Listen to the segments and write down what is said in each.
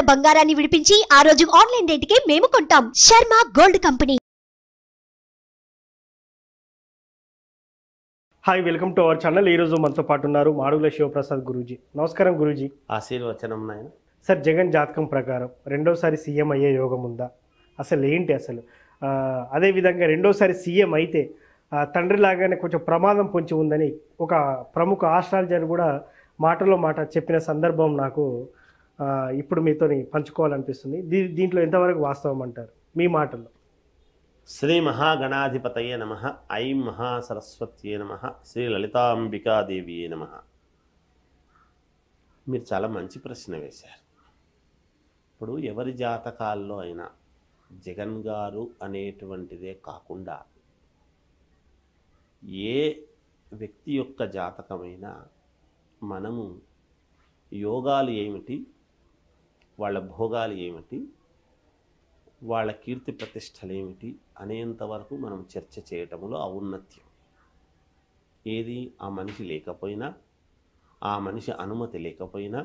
ఉన్న బంగారాన్ని విడిపించి ఆ రోజు ఆన్లైన్ రేటుకే మేము కొంటాం Sharma gold company hi welcome to our channel ఈరోజు మనతో పాటు ఉన్నారు మాడుగుల శివప్రసాద్ గురూజీ నమస్కారం గురూజీ ఆశీర్వచనం నాయన సార్ జగన్ జాతకం ప్రకారం రెండోసారి సీఎం అయ్యే యోగం ఉందా అసలు ఏంటి అసలు ఆ, అదేవిధంగా రెండోసారి సీఎం అయితే ఆ, తండ్రి లాగానే కొంచెం ప్రమాదం పొంచి ఉందని ఒక ప్రముఖ ఆస్ట్రాలజర్ కూడా మాటలో మాట చెప్పిన సందర్భం నాకు ఆ, ఇప్పుడు మీతోని పంచుకోవాలనిపిస్తుంది దీ దీంట్లో ఎంతవరకు వాస్తవం అంటారు మీ మాటల్లో శ్రీ మహాగణాధిపతయే నమ ఐం మహాసరస్వత్యే నమ శ్రీ లలితాంబికాదేవియే నమ మీరు చాలా మంచి ప్రశ్న వేశారు ఇప్పుడు ఎవరి జాతకాల్లో అయినా జగన్ గారు అనేటువంటిదే కాకుండా ఏ వ్యక్తి యొక్క జాతకమైనా మనము యోగాలు ఏమిటి వాళ్ళ భోగాలు ఏమిటి వాళ్ళ కీర్తి ప్రతిష్టలు ఏమిటి అనేంత వరకు మనం చర్చ చేయటంలో ఔన్నత్యం ఏది ఆ మనిషి లేకపోయినా ఆ మనిషి అనుమతి లేకపోయినా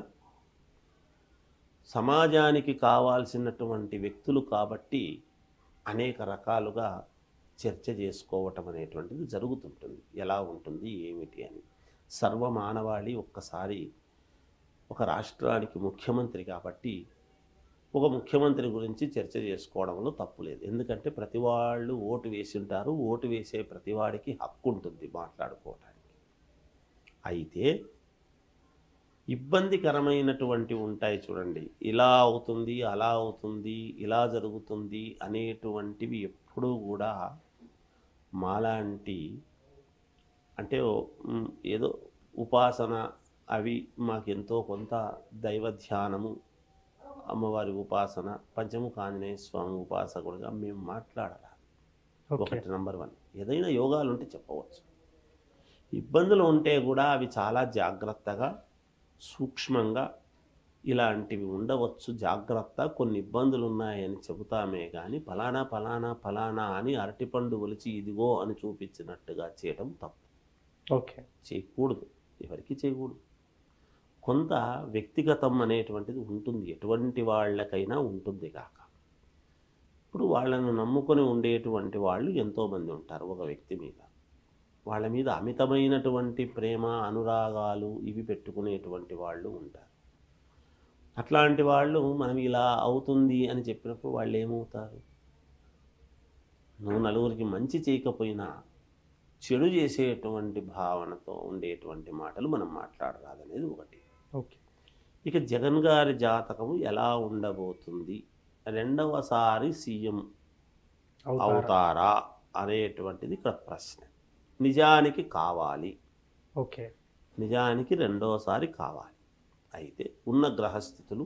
సమాజానికి కావాల్సినటువంటి వ్యక్తులు కాబట్టి అనేక రకాలుగా చర్చ చేసుకోవటం అనేటువంటిది జరుగుతుంటుంది ఎలా ఉంటుంది ఏమిటి అని సర్వమానవాళి ఒక్కసారి ఒక రాష్ట్రానికి ముఖ్యమంత్రి కాబట్టి ఒక ముఖ్యమంత్రి గురించి చర్చ చేసుకోవడంలో తప్పు లేదు ఎందుకంటే ప్రతి వాళ్ళు ఓటు వేసి ఉంటారు ఓటు వేసే ప్రతివాడికి హక్కు ఉంటుంది మాట్లాడుకోవడానికి అయితే ఇబ్బందికరమైనటువంటి ఉంటాయి చూడండి ఇలా అవుతుంది అలా అవుతుంది ఇలా జరుగుతుంది అనేటువంటివి ఎప్పుడూ కూడా మాలాంటి అంటే మ్, ఏదో ఉపాసన అవి మాకెంతో కొంత దైవ ధ్యానము అమ్మవారి ఉపాసన పంచముఖ ఆంజనేయ స్వామి ఉపాసకుడుగా మేము మాట్లాడాలి ఓకే ఒకటి నంబర్ వన్ ఏదైనా యోగాలు ఉంటే చెప్పవచ్చు ఇబ్బందులు ఉంటే కూడా అవి చాలా జాగ్రత్తగా సూక్ష్మంగా ఇలాంటివి ఉండవచ్చు జాగ్రత్త కొన్ని ఇబ్బందులు ఉన్నాయని చెబుతామే కానీ ఫలానా ఫలానా ఫలానా అని అరటిపండు ఒలిచి ఇదిగో అని చూపించినట్టుగా చేయడం తప్పు ఓకే చేయకూడదు ఎవరికి చేయకూడదు కొంత వ్యక్తిగతం అనేటువంటిది ఉంటుంది ఎటువంటి వాళ్ళకైనా ఉంటుంది కాక ఇప్పుడు వాళ్ళను నమ్ముకొని ఉండేటువంటి వాళ్ళు ఎంతోమంది ఉంటారు ఒక వ్యక్తి మీద వాళ్ళ మీద అమితమైనటువంటి ప్రేమ అనురాగాలు ఇవి పెట్టుకునేటువంటి వాళ్ళు ఉంటారు అట్లాంటి వాళ్ళు మనం ఇలా అవుతుంది అని చెప్పినప్పుడు వాళ్ళు ఏమవుతారు నువ్వు నలుగురికి మంచి చేయకపోయినా చెడు చేసేటువంటి భావనతో ఉండేటువంటి మాటలు మనం మాట్లాడరాదనేది ఒకటి ఓకే ఇక జగన్ గారి జాతకము ఎలా ఉండబోతుంది రెండవసారి సీఎం అవుతారా? అవుతారా అనేటువంటిది ఇక్కడ ప్రశ్న నిజానికి కావాలి ఓకే నిజానికి రెండోసారి కావాలి అయితే ఉన్న గ్రహస్థితులు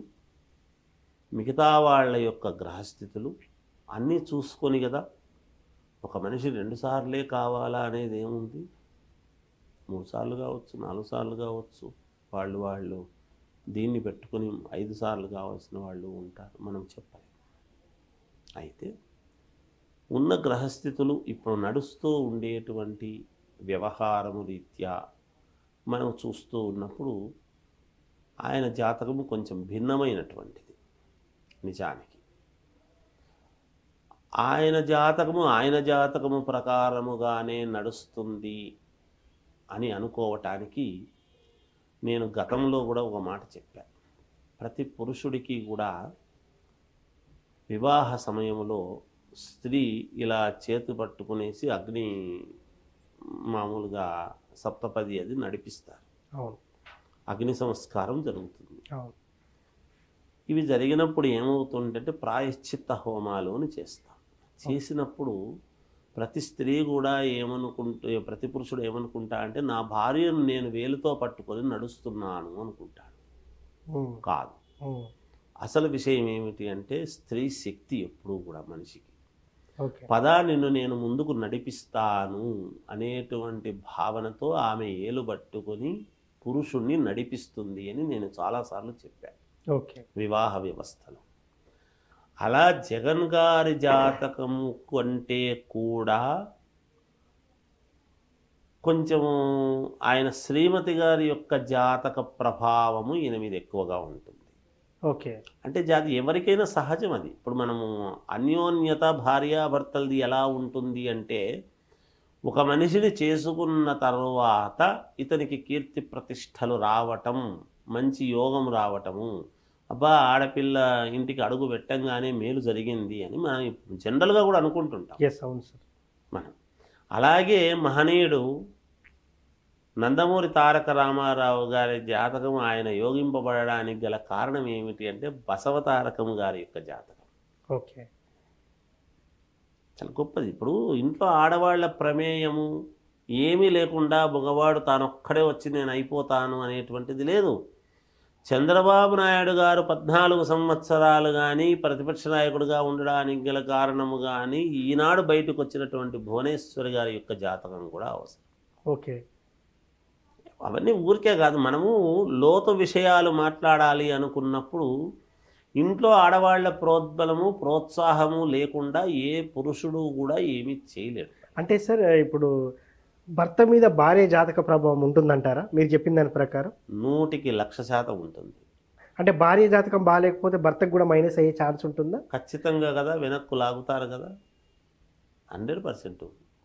మిగతా వాళ్ళ యొక్క గ్రహస్థితులు అన్నీ చూసుకొని కదా ఒక మనిషి రెండు సార్లే కావాలా అనేది ఏముంది మూడు సార్లు కావచ్చు నాలుగు సార్లు కావచ్చు వాళ్ళు వాళ్ళు దీన్ని పెట్టుకొని ఐదు సార్లు కావాల్సిన వాళ్ళు ఉంటారు మనం చెప్పలేం అయితే ఉన్న గ్రహస్థితులు ఇప్పుడు నడుస్తూ ఉండేటువంటి వ్యవహారము రీత్యా మనం చూస్తూ ఉన్నప్పుడు ఆయన జాతకము కొంచెం భిన్నమైనటువంటిది నిజానికి ఆయన జాతకము ఆయన జాతకము ప్రకారముగానే నడుస్తుంది అని అనుకోవటానికి నేను గతంలో కూడా ఒక మాట చెప్పాను ప్రతి పురుషుడికి కూడా వివాహ సమయంలో స్త్రీ ఇలా చేతి పట్టుకునేసి అగ్ని మామూలుగా సప్తపది అది నడిపిస్తారు అవును అగ్ని సంస్కారం జరుగుతుంది అవును ఇవి జరిగినప్పుడు ఏమవుతుందంటే ప్రాయశ్చిత్త హోమాలు అని చేస్తాం చేసినప్పుడు ప్రతి స్త్రీ కూడా ఏమనుకుంటే ప్రతి పురుషుడు ఏమనుకుంటా అంటే నా భార్యను నేను వేలుతో పట్టుకొని నడుస్తున్నాను అనుకుంటాడు ఉమ్, కాదు ఉమ్, అసలు విషయం ఏమిటి అంటే స్త్రీ శక్తి ఎప్పుడూ కూడా మనిషికి ఓకే పదా నిన్ను నేను ముందుకు నడిపిస్తాను అనేటువంటి భావనతో ఆమె ఏలు పట్టుకొని పురుషుణ్ణి నడిపిస్తుంది అని నేను చాలాసార్లు చెప్పాను ఓకే వివాహ వ్యవస్థలో అలా జగన్ గారి జాతకము కంటే కూడా కొంచెము ఆయన శ్రీమతి గారి యొక్క జాతక ప్రభావము ఈయన మీద ఎక్కువగా ఉంటుంది ఓకే అంటే జాతి ఎవరికైనా సహజం అది ఇప్పుడు మనము అన్యోన్యత భార్యాభర్తలది ఎలా ఉంటుంది అంటే ఒక మనిషిని చేసుకున్న తర్వాత ఇతనికి కీర్తి ప్రతిష్టలు రావటం మంచి యోగం రావటము అబ్బా ఆడపిల్ల ఇంటికి అడుగు పెట్టంగానే మేలు జరిగింది అని మనం జనరల్గా కూడా అనుకుంటుంటాం ఎస్ అవును సార్ మనం అలాగే మహనీయుడు నందమూరి తారక రామారావు గారి జాతకం ఆయన యోగింపబడడానికి గల కారణం ఏమిటి అంటే బసవ తారకం గారి యొక్క జాతకం ఓకే చాలా గొప్పది ఇప్పుడు ఇంట్లో ఆడవాళ్ళ ప్రమేయము ఏమీ లేకుండా మగవాడు తానొక్కడే వచ్చి నేను అయిపోతాను అనేటువంటిది లేదు చంద్రబాబు నాయుడు గారు పద్నాలుగు సంవత్సరాలు కానీ ప్రతిపక్ష నాయకుడిగా ఉండడానికి గల కారణము కానీ ఈనాడు బయటకు వచ్చినటువంటి భువనేశ్వరి గారి యొక్క జాతకం కూడా అవసరం ఓకే అవన్నీ ఊరికే కాదు మనము లోతు విషయాలు మాట్లాడాలి అనుకున్నప్పుడు ఇంట్లో ఆడవాళ్ల ప్రోద్బలము ప్రోత్సాహము లేకుండా ఏ పురుషుడు కూడా ఏమీ చేయలేడు అంటే సార్ ఇప్పుడు భర్త మీద భార్య జాతక ప్రభావం ఉంటుందంటారా మీరు చెప్పిన దాని ప్రకారం నూటికి లక్ష శాతం ఉంటుంది అంటే భార్య జాతకం బాగాలేకపోతే భర్తకు కూడా మైనస్ అయ్యే ఛాన్స్ ఉంటుందా ఖచ్చితంగా కదా వెనక్కు లాగుతారు కదా హండ్రెడ్ పర్సెంట్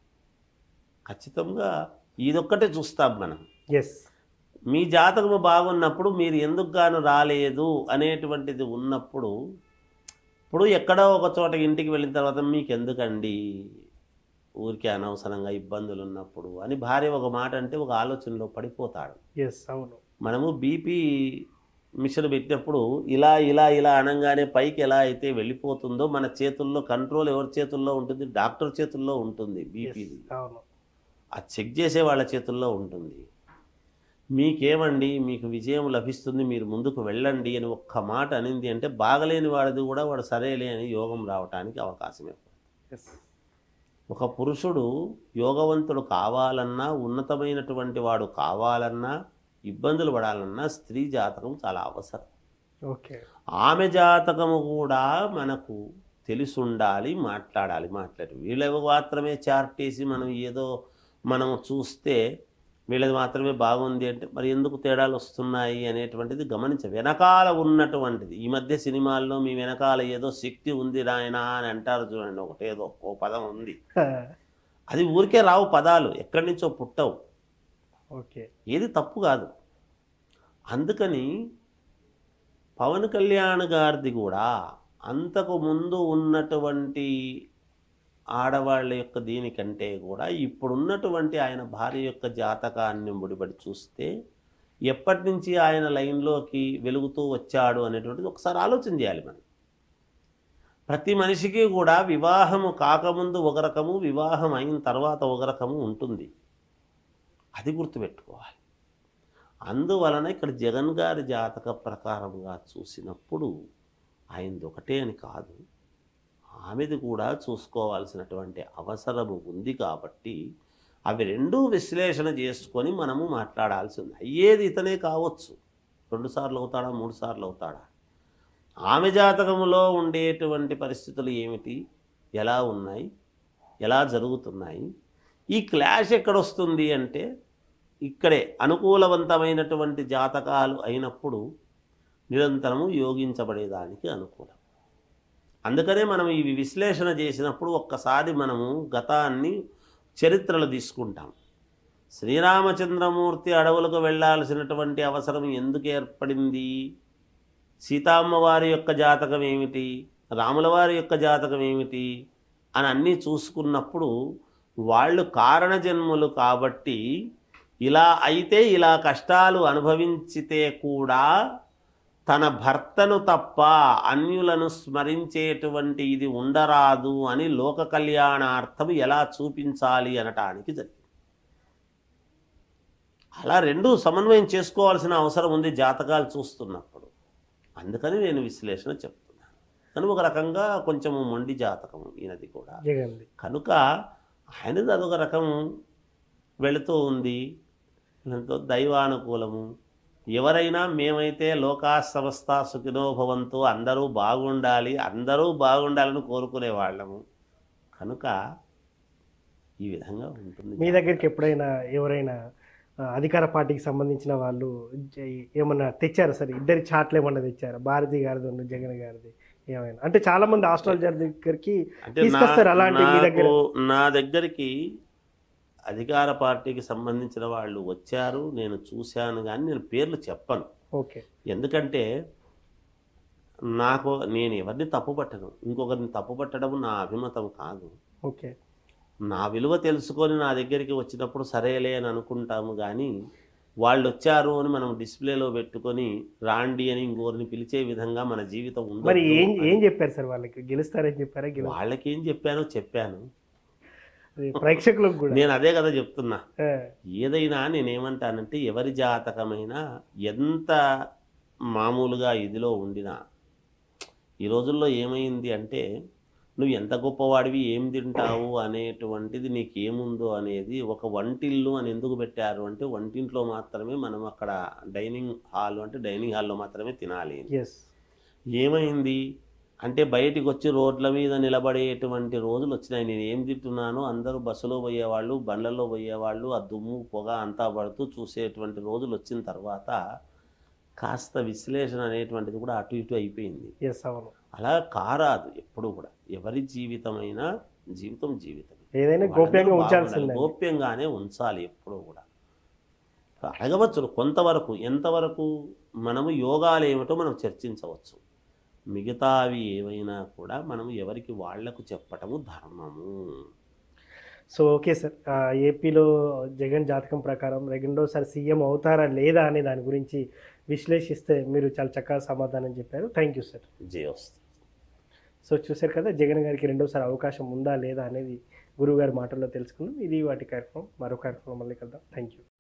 ఖచ్చితంగా ఇదొక్కటే చూస్తాం మనం ఎస్ మీ జాతకము బాగున్నప్పుడు మీరు ఎందుకు గాను రాలేదు అనేటువంటిది ఉన్నప్పుడు ఇప్పుడు ఎక్కడో ఒక చోట ఇంటికి వెళ్ళిన తర్వాత మీకు ఎందుకండి ఊరికే అనవసరంగా ఇబ్బందులు ఉన్నప్పుడు అని భార్య ఒక మాట అంటే ఒక ఆలోచనలో పడిపోతాడు ఎస్ అవును మనము బీపీ మిషన్ పెట్టినప్పుడు ఇలా ఇలా ఇలా అనగానే పైకి ఎలా అయితే వెళ్ళిపోతుందో మన చేతుల్లో కంట్రోల్ ఎవరి చేతుల్లో ఉంటుంది డాక్టర్ చేతుల్లో ఉంటుంది Yes, బీపీది అవును అది చెక్ చేసే వాళ్ళ చేతుల్లో ఉంటుంది మీకేమండి మీకు విజయం లభిస్తుంది మీరు ముందుకు వెళ్ళండి అని ఒక్క మాట అనింది అంటే బాగలేని వాడిది కూడా వాడు సరేలే అని యోగం రావటానికి అవకాశమే ఎస్ ఒక పురుషుడు యోగవంతుడు కావాలన్నా ఉన్నతమైనటువంటి వాడు కావాలన్నా ఇబ్బందులు పడాలన్నా స్త్రీ జాతకం చాలా అవసరం ఓకే ఆమె జాతకము కూడా మనకు తెలిసి ఉండాలి మాట్లాడాలి మాట్లాడి వీళ్ళవి మాత్రమే చార్ట్ వేసి మనం ఏదో మనం చూస్తే వీళ్ళది మాత్రమే బాగుంది అంటే మరి ఎందుకు తేడాలు వస్తున్నాయి అనేటువంటిది గమనించ వెనకాల ఉన్నటువంటిది ఈ మధ్య సినిమాల్లో మీ వెనకాల ఏదో శక్తి ఉంది నాయనా అని అంటారు చూడండి ఒకటేదో ఓ పదం ఉంది అది ఊరికే రావు పదాలు ఎక్కడి నుంచో పుట్టవు ఓకే ఏది తప్పు కాదు అందుకని పవన్ కళ్యాణ్ గారిది కూడా అంతకు ముందు ఉన్నటువంటి ఆడవాళ్ళ యొక్క దీనికంటే కూడా ఇప్పుడున్నటువంటి ఆయన భార్య యొక్క జాతకాన్ని ముడిపడి చూస్తే ఎప్పటి నుంచి ఆయన లైన్లోకి వెలుగుతూ వచ్చాడు అనేటువంటిది ఒకసారి ఆలోచన చేయాలి మనం ప్రతి మనిషికి కూడా వివాహము కాకముందు ఒక రకము వివాహం అయిన తర్వాత ఒక రకము ఉంటుంది అది గుర్తుపెట్టుకోవాలి అందువలన ఇక్కడ జగన్ గారి జాతక ప్రకారంగా చూసినప్పుడు ఆయనది ఒకటే అని కాదు ఆమెది కూడా చూసుకోవాల్సినటువంటి అవసరము ఉంది కాబట్టి అవి రెండూ విశ్లేషణ చేసుకొని మనము మాట్లాడాల్సి ఉంది అయ్యేది ఇతనే కావచ్చు రెండు సార్లు అవుతాడా మూడు సార్లు అవుతాడా ఆమె జాతకములో ఉండేటువంటి పరిస్థితులు ఏమిటి ఎలా ఉన్నాయి ఎలా జరుగుతున్నాయి ఈ క్లాష్ ఎక్కడొస్తుంది అంటే ఇక్కడే అనుకూలవంతమైనటువంటి జాతకాలు అయినప్పుడు నిరంతరము యోగించబడేదానికి అనుకూలం అందుకనే మనం ఇవి విశ్లేషణ చేసినప్పుడు ఒక్కసారి మనము గతాన్ని చరిత్రలు తీసుకుంటాం శ్రీరామచంద్రమూర్తి అడవులకు వెళ్ళాల్సినటువంటి అవసరం ఎందుకు ఏర్పడింది సీతామ్మ వారి యొక్క జాతకం ఏమిటి రాముల వారి యొక్క జాతకం ఏమిటి అని అన్నీ చూసుకున్నప్పుడు వాళ్ళు కారణజన్ములు కాబట్టి ఇలా అయితే ఇలా కష్టాలు అనుభవించితే కూడా తన భర్తను తప్ప అన్యులను స్మరించేటువంటి ఇది ఉండరాదు అని లోక కళ్యాణార్థం ఎలా చూపించాలి అనటానికి జరిగింది అలా రెండు సమన్వయం చేసుకోవాల్సిన అవసరం ఉంది జాతకాలు చూస్తున్నప్పుడు అందుకని నేను విశ్లేషణ చెప్తున్నాను కానీ ఒక రకంగా కొంచెము మొండి జాతకం ఈయనది కూడా జగన్ది కనుక ఆయనది అదొక రకం వెళుతూ ఉంది ఎంతో దైవానుకూలము ఎవరైనా మేమైతే లోకా సంస్థ సుఖినోభవంతో అందరూ బాగుండాలి అందరూ బాగుండాలని కోరుకునే వాళ్ళము కనుక ఈ విధంగా ఉంటుంది మీ దగ్గరికి ఎప్పుడైనా ఎవరైనా ఆ, అధికార పార్టీకి సంబంధించిన వాళ్ళు జ- ఏమన్నా తెచ్చారా సార్ ఇద్దరి చాట్లు ఏమన్నా తెచ్చారా భారతి గారిది ఉన్న జగన్ గారిది ఏమైనా అంటే చాలా మంది ఆస్ట్రాలజర్ దగ్గరికి అంటే నా తీసుకొస్తారు అలాంటి మీ దగ్గర? నాకు నా దగ్గరికి అధికార పార్టీకి సంబంధించిన వాళ్ళు వచ్చారు నేను చూశాను కానీ నేను పేర్లు చెప్పను ఓకే ఎందుకంటే నాకు నేను ఎవరిని తప్పుపట్టను ఇంకొకరిని తప్పుపట్టడం నా అభిమతం కాదు ఓకే నా విలువ తెలుసుకొని నా దగ్గరికి వచ్చినప్పుడు సరేలే అని అనుకుంటాము కానీ వాళ్ళు వచ్చారు అని మనం డిస్ప్లేలో పెట్టుకొని రాండి అని ఇంకోరిని పిలిచే విధంగా మన జీవితం మరి ఉండదు ఏం ఏం చెప్పారు సార్ వాళ్ళకి గెలుస్తారని చెప్పారా గెలు వాళ్ళకి ఏం చెప్పానో చెప్పాను అది ప్రేక్షకులకు కూడా నేను అదే కదా చెప్తున్నా ఆ, ఏదైనా నేనేమంటానంటే ఎవరి జాతకమైనా ఎంత మామూలుగా ఇదిలో ఉండినా ఈ రోజుల్లో ఏమైంది అంటే నువ్వు ఎంత గొప్పవాడివి ఏం తింటావు అనేటువంటిది నీకు ఏముందో అనేది ఒక వంటిల్లు అని ఎందుకు పెట్టారు అంటే వంటింట్లో మాత్రమే మనం అక్కడ డైనింగ్ హాల్ అంటే డైనింగ్ హాల్లో మాత్రమే తినాలి ఎస్ ఏమైంది అంటే బయటికి వచ్చి రోడ్ల మీద నిలబడేటువంటి రోజులు వచ్చినాయి నేను ఏం తింటున్నాను అందరూ బస్సులో పోయేవాళ్ళు బండ్లలో పోయేవాళ్ళు ఆ దుమ్ము పొగ అంతా పడుతూ చూసేటువంటి రోజులు వచ్చిన తర్వాత కాస్త విశ్లేషణ అనేటువంటిది కూడా అటు ఇటు అయిపోయింది ఎస్ అవును అలా కారాదు ఎప్పుడు కూడా ఎవరి జీవితమైనా జీవితం జీవితం ఏదైనా గోప్యంగా ఉంచాల్సిందే గోప్యంగానే ఉంచాలి ఎప్పుడూ కూడా అడగవచ్చు కొంతవరకు ఎంతవరకు మనము యోగాలు ఏమిటో మనం చర్చించవచ్చు మిగతావి ఏవైనా కూడా మనం ఎవరికి వాళ్లకు చెప్పటము ధర్మము సో ఓకే సార్ ఆ, ఏపీలో జగన్ జాతకం ప్రకారం రెండోసారి సీఎం అవుతారా లేదా అనే దాని గురించి విశ్లేషిస్తే మీరు చాలా చక్కగా సమాధానం చెప్పారు థ్యాంక్ యూ సార్ జయోస్తు సో చూశారు కదా జగన్ గారికి రెండోసారి అవకాశం ఉందా లేదా అనేది గురువు గారి మాటల్లో తెలుసుకుందాం ఇది వాటి కార్యక్రమం మరో కార్యక్రమం మళ్ళీ కలుద్దాం థ్యాంక్ యూ